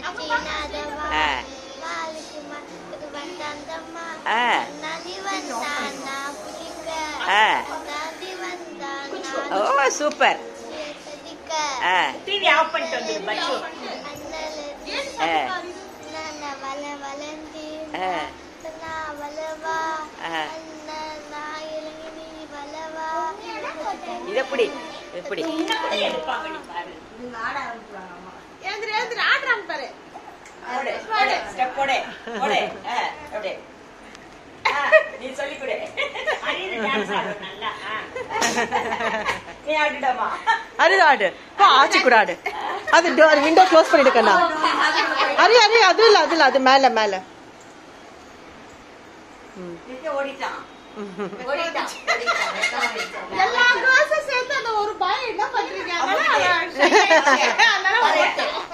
వచ్చినదవా ఆ. వాళ్ళకి మట్టుకు వందందమ్మా ఆ. నది వందాన పులిక ఆ. నది వందాన ஓ சூப்பர் చేతదిక ஆ டிவி ஆஃப் பண்ணிட்டு வந்து பச்சு అన్నలది ஆ నన్న వల వలంది ஆ నా వలవా ஆ అన్న నా ఇలంగిని వలవా இது எப்படி எப்படி இன்னும் கூட எடுப்பாங்க நீ பாரு எழுந்திரு எழுந்திரு ஆடுறாங்க பாரு போடு போடு ஸ்டெப் போடு போடு ஆ, அப்படி ஆ, நீ சொல்லி கொடு அரியர் டான்ஸ் ஆடும் நல்லா ஆ. நீ ஆடுடாமா அது ஆடு போ ஆச்சி கூட ஆடு அது டோர் விண்டோ க்ளோஸ் பண்ணிட்டு கண்ணா அரி அரி அது இல்ல அது இல்ல அது மேல மேல நித்யா ஓடிட்டான் ஓடிட்டான் ஓடிட்டான் எல்லா கிளாஸும் சேர்த்து அந்த ஒரு பாய் என்ன பண்றீங்க அதனால அவன் shy ஆயிடுச்சு. அதனால பாரு, ஓடிட்டான்.